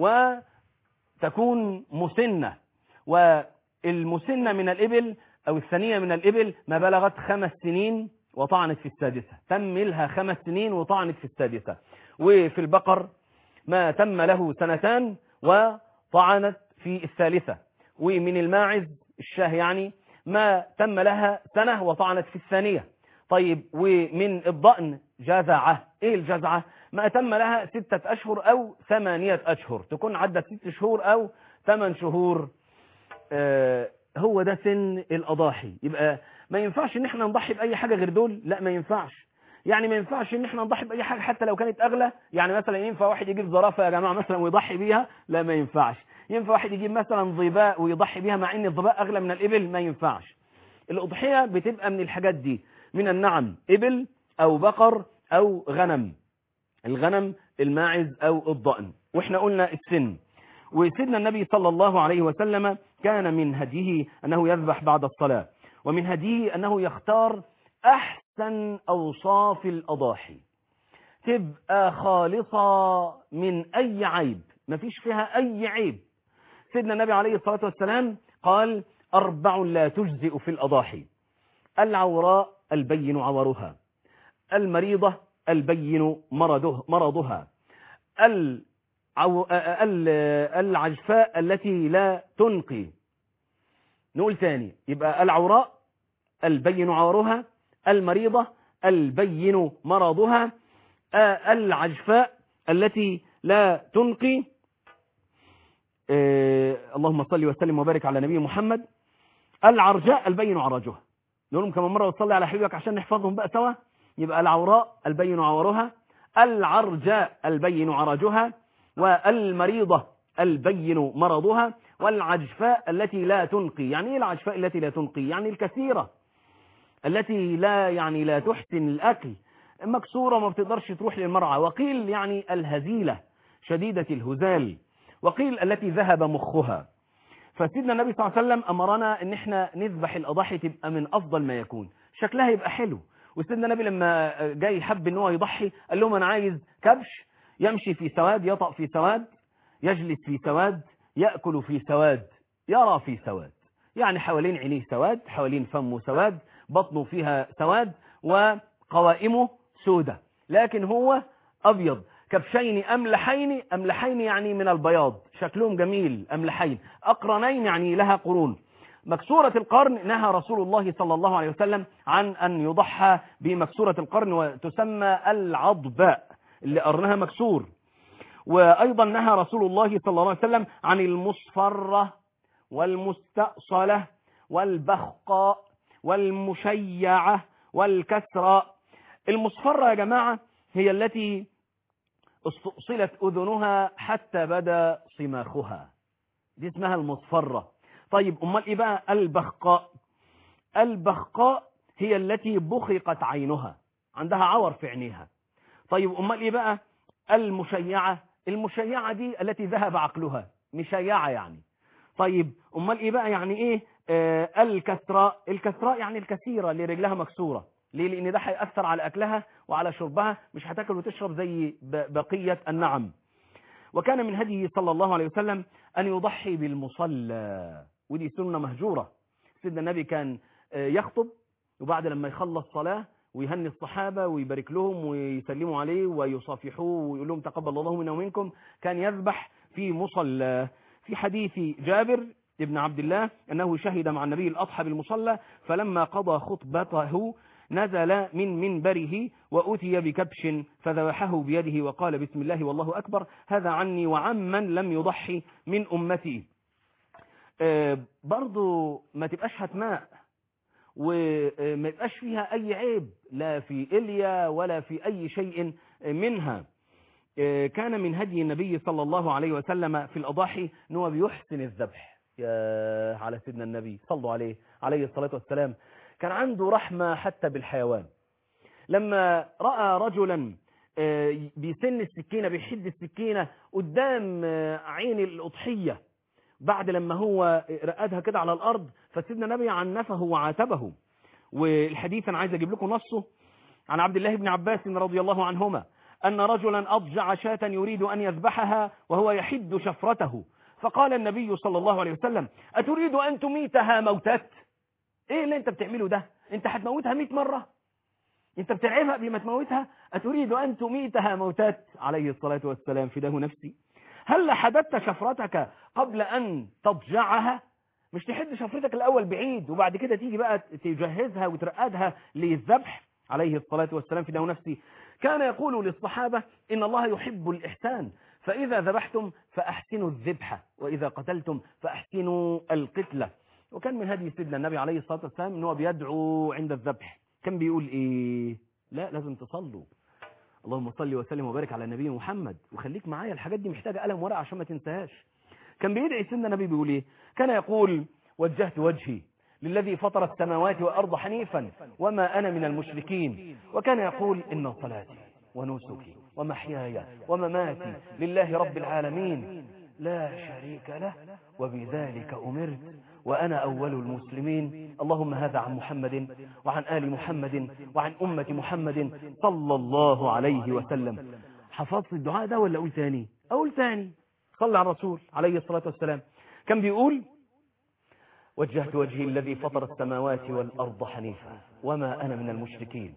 وتكون مسنة والمسنة من الابل او الثانية من الابل ما بلغت خمس سنين وطعنت في السادسة تم لها خمس سنين وطعنت في السادسة وفي البقر ما تم له سنتان وطعنت في الثالثة ومن الماعز الشاه يعني ما تم لها سنة وطعنت في الثانية طيب ومن الضأن جزعة ايه الجزعة ما تم لها ستة اشهر او ثمانية اشهر تكون عدت ست شهور او ثمان شهور آه هو ده سن الاضاحي يبقى ما ينفعش ان احنا نضحي باي حاجه غير دول لا ما ينفعش يعني ما ينفعش ان احنا نضحي باي حاجه حتى لو كانت اغلى يعني مثلا ينفع واحد يجيب زرافه يا جماعه مثلا ويضحي بيها لا ما ينفعش ينفع واحد يجيب مثلا ظباء ويضحي بيها مع ان الظباء اغلى من الابل ما ينفعش الاضحيه بتبقى من الحاجات دي من النعم ابل او بقر او غنم الغنم الماعز او الضأن واحنا قلنا السن وسيدنا النبي صلى الله عليه وسلم كان من هديه انه يذبح بعد الصلاه ومن هديه أنه يختار أحسن أوصاف الأضاحي تبقى خالصة من أي عيب ما فيش فيها أي عيب سيدنا النبي عليه الصلاة والسلام قال أربع لا تجزئ في الأضاحي العوراء البين عورها المريضة البين مرضه مرضها العو... العجفاء التي لا تنقي نقول تاني يبقى العوراء البين عورها المريضة البين مرضها العجفاء التي لا تنقي اللهم صل وسلم وبارك على نبي محمد العرجاء البين عرجها نقول لهم كمان مرة وتصلي على حبيبك عشان نحفظهم بقى سوا يبقى العوراء البين عورها العرجاء البين عرجها والمريضة البين مرضها والعجفاء التي لا تنقي يعني ايه العجفاء التي لا تنقي يعني الكثيرة التي لا يعني لا تحسن الأكل مكسورة ما بتقدرش تروح للمرعى وقيل يعني الهزيلة شديدة الهزال وقيل التي ذهب مخها فسيدنا النبي صلى الله عليه وسلم امرنا ان احنا نذبح الاضاحي تبقى من افضل ما يكون شكلها يبقى حلو وسيدنا النبي لما جاي حب ان هو يضحي قال لهم انا عايز كبش يمشي في سواد يطأ في سواد يجلس في سواد يأكل في سواد يرى في سواد يعني حوالين عينيه سواد حوالين فمه سواد بطنه فيها سواد وقوائمه سودة لكن هو أبيض كبشين أملحين أملحين يعني من البياض شكلهم جميل أملحين أقرنين يعني لها قرون مكسورة القرن نهى رسول الله صلى الله عليه وسلم عن أن يضحى بمكسورة القرن وتسمى العضباء اللي قرنها مكسور وأيضا نهى رسول الله صلى الله عليه وسلم عن المصفرة والمستأصلة والبخقاء والمشيعة والكسرة المصفرة يا جماعة هي التي استؤصلت أذنها حتى بدا صماخها دي اسمها المصفرة طيب أمال إيه بقى البخقاء البخقاء هي التي بخقت عينها عندها عور في عينيها طيب أمال إيه بقى المشيعة المشيعة دي التي ذهب عقلها مشيعة يعني طيب أمال إيه بقى يعني إيه آه الكسراء الكسراء يعني الكثيرة اللي رجلها مكسورة ليه لأن ده هيأثر على أكلها وعلى شربها مش هتاكل وتشرب زي بقية النعم وكان من هديه صلى الله عليه وسلم أن يضحي بالمصلى ودي سنة مهجورة سيدنا النبي كان يخطب وبعد لما يخلص صلاة ويهني الصحابة ويبارك لهم ويسلموا عليه ويصافحوه ويقول لهم تقبل الله منا ومنكم كان يذبح في مصلى في حديث جابر ابن عبد الله أنه شهد مع النبي الأضحى بالمصلى فلما قضى خطبته نزل من منبره وأتي بكبش فذبحه بيده وقال بسم الله والله أكبر هذا عني وعمن لم يضحي من أمتي برضو ما تبقاش هتماء وما يبقاش فيها أي عيب لا في إليا ولا في أي شيء منها كان من هدي النبي صلى الله عليه وسلم في الأضاحي أنه بيحسن الذبح يا على سيدنا النبي صلوا عليه عليه الصلاة والسلام كان عنده رحمة حتى بالحيوان لما رأى رجلا بيسن السكينة بيحد السكينة قدام عين الأضحية بعد لما هو رقدها كده على الأرض فسيدنا النبي عنفه وعاتبه والحديث أنا عايز أجيب لكم نصه عن عبد الله بن عباس رضي الله عنهما أن رجلا أضجع شاة يريد أن يذبحها وهو يحد شفرته فقال النبي صلى الله عليه وسلم أتريد أن تميتها موتات إيه اللي أنت بتعمله ده أنت هتموتها مئة مرة أنت بتلعبها قبل ما تموتها أتريد أن تميتها موتات عليه الصلاة والسلام فداه نفسي هل حددت شفرتك قبل أن تضجعها مش تحد شفرتك الأول بعيد وبعد كده تيجي بقى تجهزها وترقدها للذبح عليه الصلاة والسلام فداه نفسي كان يقول للصحابة إن الله يحب الإحسان فإذا ذبحتم فأحسنوا الذبحة وإذا قتلتم فأحسنوا القتلة وكان من هدي سيدنا النبي عليه الصلاة والسلام أنه بيدعو عند الذبح كان بيقول إيه لا لازم تصلوا اللهم صل وسلم وبارك على النبي محمد وخليك معايا الحاجات دي محتاجة قلم ورقة عشان ما تنساهاش كان بيدعي سيدنا النبي بيقول إيه كان يقول وجهت وجهي للذي فطر السماوات والأرض حنيفا وما أنا من المشركين وكان يقول إن صلاتي ونسكي ومحياي ومماتي لله رب العالمين لا شريك له وبذلك أمرت وأنا أول المسلمين اللهم هذا عن محمد وعن آل محمد وعن أمة محمد صلى الله عليه وسلم حفظت الدعاء ده ولا أقول تاني أقول تاني صلى على الرسول عليه الصلاة والسلام كان بيقول وجهت وجهي الذي فطر السماوات والأرض حنيفا وما أنا من المشركين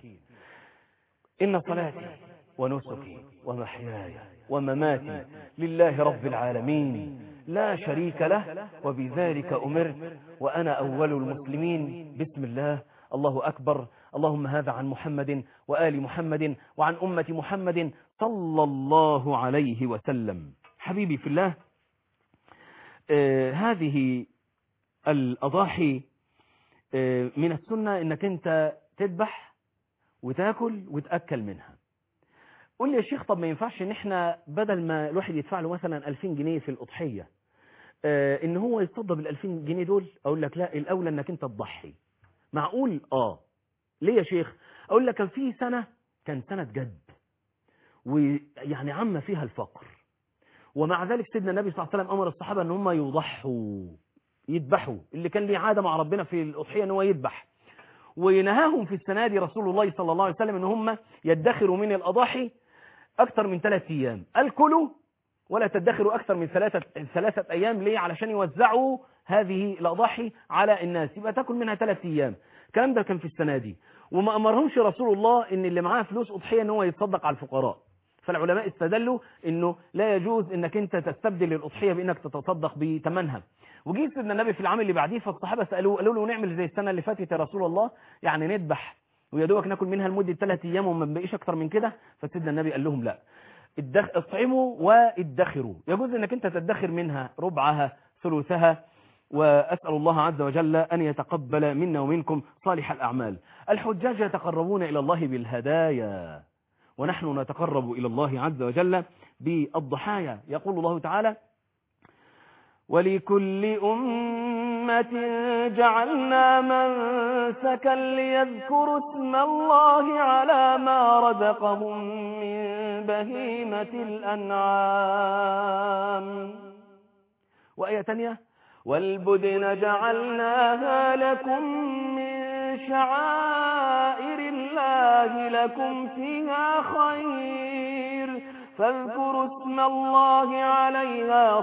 إن صلاتي ونسكي ومحياي ومماتي لله رب العالمين لا شريك له وبذلك أمرت وأنا أول المسلمين بسم الله الله أكبر اللهم هذا عن محمد وآل محمد وعن أمة محمد صلى الله عليه وسلم حبيبي في الله آه هذه الأضاحي آه من السنة انك انت تذبح وتاكل وتأكل منها قول لي يا شيخ طب ما ينفعش ان احنا بدل ما الواحد يدفع له مثلا 2000 جنيه في الأضحية آه ان هو يتصدى بال 2000 جنيه دول اقول لك لا الاولى انك انت تضحي معقول اه ليه يا شيخ اقول لك كان في سنة كان سنة جد ويعني عم فيها الفقر ومع ذلك سيدنا النبي صلى الله عليه وسلم امر الصحابة ان هم يضحوا يذبحوا اللي كان ليه عادة مع ربنا في الأضحية ان هو يذبح ونهاهم في السنة دي رسول الله صلى الله عليه وسلم ان هم يدخروا من الأضاحي أكثر من ثلاثة أيام الكلوا ولا تدخروا أكثر من ثلاثة, ثلاثة أيام ليه علشان يوزعوا هذه الأضاحي على الناس يبقى تاكل منها ثلاثة أيام الكلام ده كان في السنة دي وما أمرهمش رسول الله ان اللي معاه فلوس أضحية ان هو يتصدق على الفقراء فالعلماء استدلوا انه لا يجوز انك انت تستبدل الاضحيه بانك تتصدق بثمنها وجي سيدنا النبي في العام اللي بعديه فالصحابه سالوه قالوا له نعمل زي السنه اللي فاتت يا رسول الله يعني نذبح ويا دوبك ناكل منها لمده ثلاث ايام وما نبقيش اكتر من كده فسيدنا النبي قال لهم لا الدخ... اطعموا وادخروا يجوز انك انت تدخر منها ربعها ثلثها وأسأل الله عز وجل أن يتقبل منا ومنكم صالح الأعمال الحجاج يتقربون إلى الله بالهدايا ونحن نتقرب إلى الله عز وجل بالضحايا يقول الله تعالى ولكل أمة جعلنا منسكا ليذكروا اسم الله على ما رزقهم من بهيمة الأنعام وآية تانية والبدن جعلناها لكم من شعائر الله لكم فيها خير فاذكروا اسم الله عليها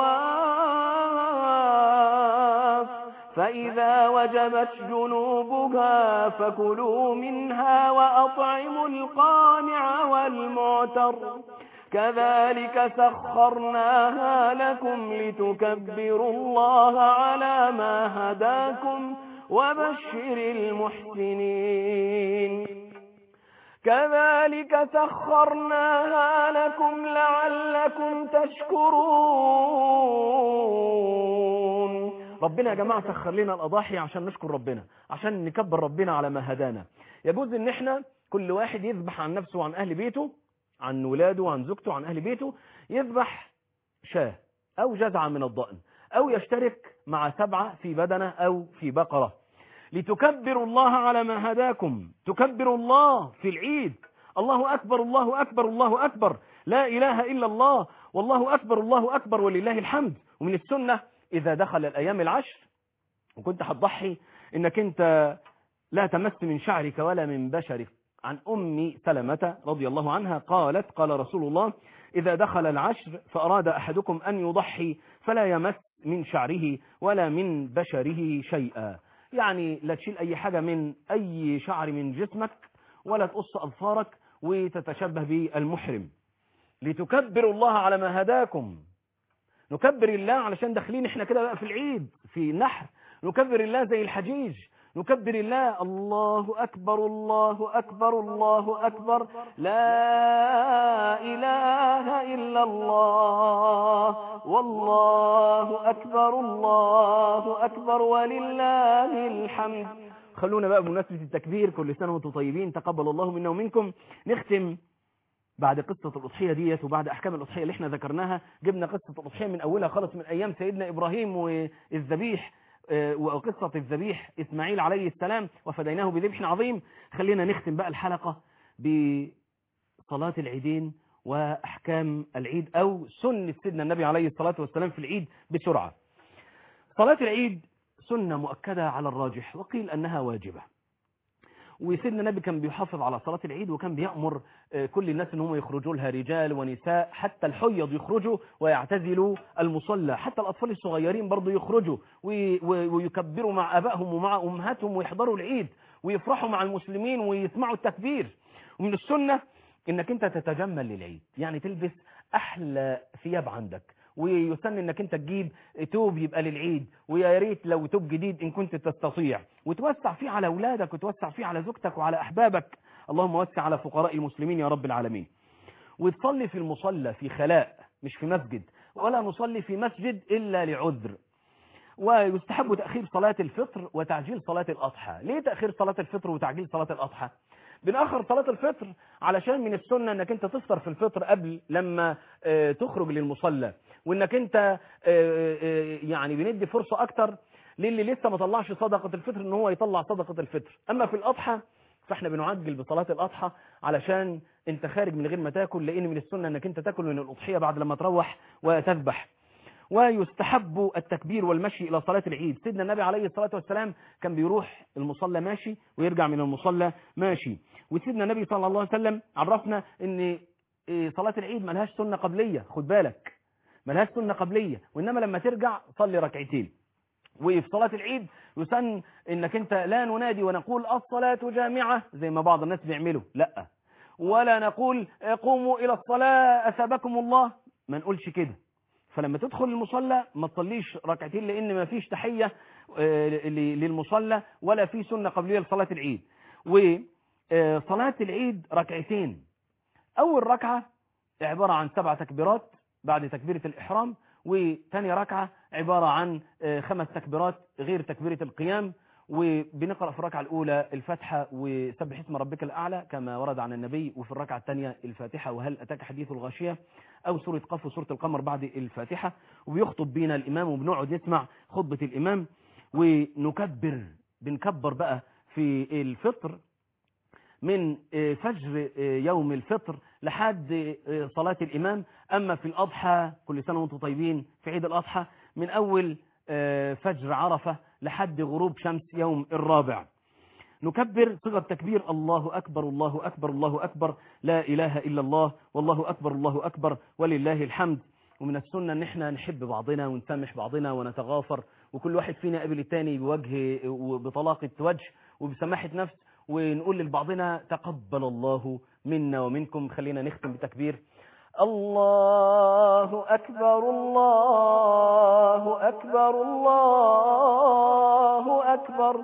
صواف فإذا وجبت جنوبها فكلوا منها وأطعموا القانع والمعتر كذلك سخرناها لكم لتكبروا الله على ما هداكم وبشر المحسنين كذلك سخرناها لكم لعلكم تشكرون ربنا يا جماعة سخر لنا الأضاحي عشان نشكر ربنا عشان نكبر ربنا على ما هدانا يجوز ان احنا كل واحد يذبح عن نفسه وعن أهل بيته عن ولاده وعن زوجته وعن أهل بيته يذبح شاه أو جزعة من الضأن أو يشترك مع سبعة في بدنة أو في بقرة لتكبروا الله على ما هداكم تكبروا الله في العيد الله أكبر الله أكبر الله أكبر لا إله إلا الله والله أكبر الله أكبر ولله الحمد ومن السنة إذا دخل الأيام العشر وكنت هتضحي إنك أنت لا تمس من شعرك ولا من بشرك عن أم سلمة رضي الله عنها قالت قال رسول الله إذا دخل العشر فأراد أحدكم أن يضحي فلا يمس من شعره ولا من بشره شيئا يعني لا تشيل أي حاجة من أي شعر من جسمك ولا تقص أظفارك وتتشبه بالمحرم لتكبروا الله على ما هداكم نكبر الله علشان داخلين احنا كده بقى في العيد في النحر نكبر الله زي الحجيج نكبر الله الله أكبر الله أكبر الله أكبر لا إله إلا الله والله أكبر الله أكبر ولله الحمد خلونا بقى بمناسبة التكبير كل سنة وانتم طيبين تقبل الله منا ومنكم نختم بعد قصة الأضحية ديت وبعد أحكام الأضحية اللي احنا ذكرناها جبنا قصة الأضحية من أولها خالص من أيام سيدنا إبراهيم والذبيح وقصة الذبيح إسماعيل عليه السلام وفديناه بذبح عظيم خلينا نختم بقى الحلقة بصلاة العيدين وأحكام العيد أو سنة سيدنا النبي عليه الصلاة والسلام في العيد بسرعة صلاة العيد سنة مؤكدة على الراجح وقيل أنها واجبة وسيدنا النبي كان بيحافظ على صلاة العيد وكان بيأمر كل الناس ان هم يخرجوا لها رجال ونساء حتى الحيض يخرجوا ويعتزلوا المصلى حتى الأطفال الصغيرين برضو يخرجوا ويكبروا مع أبائهم ومع أمهاتهم ويحضروا العيد ويفرحوا مع المسلمين ويسمعوا التكبير ومن السنة انك انت تتجمل للعيد يعني تلبس احلى ثياب عندك ويسن انك انت تجيب توب يبقى للعيد ويا ريت لو توب جديد ان كنت تستطيع وتوسع فيه على اولادك وتوسع فيه على زوجتك وعلى احبابك اللهم وسع على فقراء المسلمين يا رب العالمين وتصلي في المصلى في خلاء مش في مسجد ولا نصلي في مسجد الا لعذر ويستحب تأخير صلاة الفطر وتعجيل صلاة الأضحى ليه تأخير صلاة الفطر وتعجيل صلاة الأضحى بنأخر صلاة الفطر علشان من السنة انك انت تفطر في الفطر قبل لما اه تخرج للمصلى وانك انت اه اه يعني بندي فرصة اكتر للي لسه ما طلعش صدقة الفطر ان هو يطلع صدقة الفطر اما في الاضحى فاحنا بنعجل بصلاة الاضحى علشان انت خارج من غير ما تاكل لان من السنة انك انت تاكل من الاضحية بعد لما تروح وتذبح ويستحب التكبير والمشي إلى صلاة العيد سيدنا النبي عليه الصلاة والسلام كان بيروح المصلى ماشي ويرجع من المصلى ماشي وسيدنا النبي صلى الله عليه وسلم عرفنا ان إيه، صلاة العيد ملهاش سنة قبلية خد بالك ملهاش سنة قبلية وإنما لما ترجع صلي ركعتين وفي صلاة العيد يسن انك انت لا ننادي ونقول الصلاة جامعة زي ما بعض الناس بيعملوا لا ولا نقول قوموا الى الصلاة اثابكم الله ما نقولش كده فلما تدخل المصلى ما تصليش ركعتين لان ما فيش تحية آه، ل- للمصلى ولا في سنة قبلية لصلاة العيد وصلاة العيد ركعتين اول ركعة عبارة عن سبع تكبيرات بعد تكبيرة الإحرام وثاني ركعة عبارة عن آه، خمس تكبيرات غير تكبيرة القيام وبنقرأ في الركعة الأولى الفاتحة وسبح اسم ربك الأعلى كما ورد عن النبي وفي الركعة الثانية الفاتحة وهل أتاك حديث الغاشية أو سورة قف وسورة القمر بعد الفاتحة وبيخطب بينا الإمام وبنقعد نسمع خطبة الإمام ونكبر بنكبر بقى في الفطر من آه، فجر آه، يوم الفطر لحد آه، صلاة الإمام أما في الأضحى كل سنة وانتم طيبين في عيد الأضحى من أول آه، فجر عرفة لحد غروب شمس يوم الرابع نكبر صيغة تكبير الله أكبر الله أكبر الله أكبر لا إله إلا الله والله أكبر الله أكبر ولله الحمد ومن السنة ان احنا نحب بعضنا ونسامح بعضنا ونتغافر وكل واحد فينا قبل التاني بوجه وبطلاقة وجه وبسماحة نفس ونقول لبعضنا تقبل الله منا ومنكم خلينا نختم بتكبير الله أكبر الله أكبر الله أكبر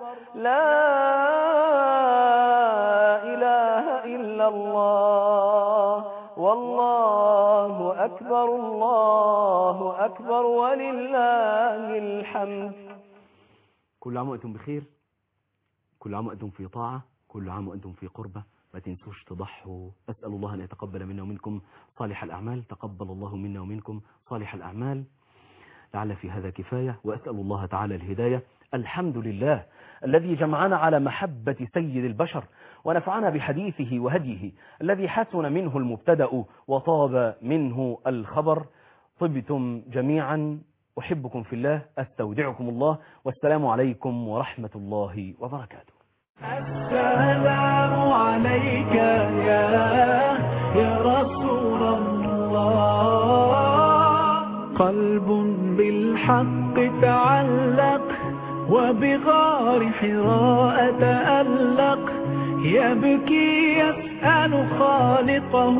لا إله إلا الله والله أكبر الله أكبر ولله الحمد كل عام وأنتم بخير كل عام وأنتم في طاعة كل عام وأنتم في قربة ما تنسوش تضحوا أسأل الله أن يتقبل منا ومنكم صالح الأعمال تقبل الله منا ومنكم صالح الأعمال لعل في هذا كفاية وأسأل الله تعالى الهداية الحمد لله الذي جمعنا على محبة سيد البشر ونفعنا بحديثه وهديه الذي حسن منه المبتدأ وطاب منه الخبر طبتم جميعا أحبكم في الله أستودعكم الله والسلام عليكم ورحمة الله وبركاته السلام عليك يا يا رسول الله قلب بالحق تعلق وبغار حراء تألق يبكي يسأل خالقه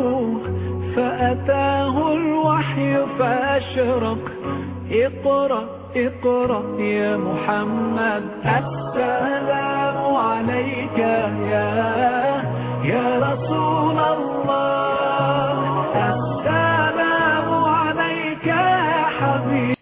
فأتاه الوحي فأشرق اقرأ اقرأ يا محمد السلام عليك يا يا رسول الله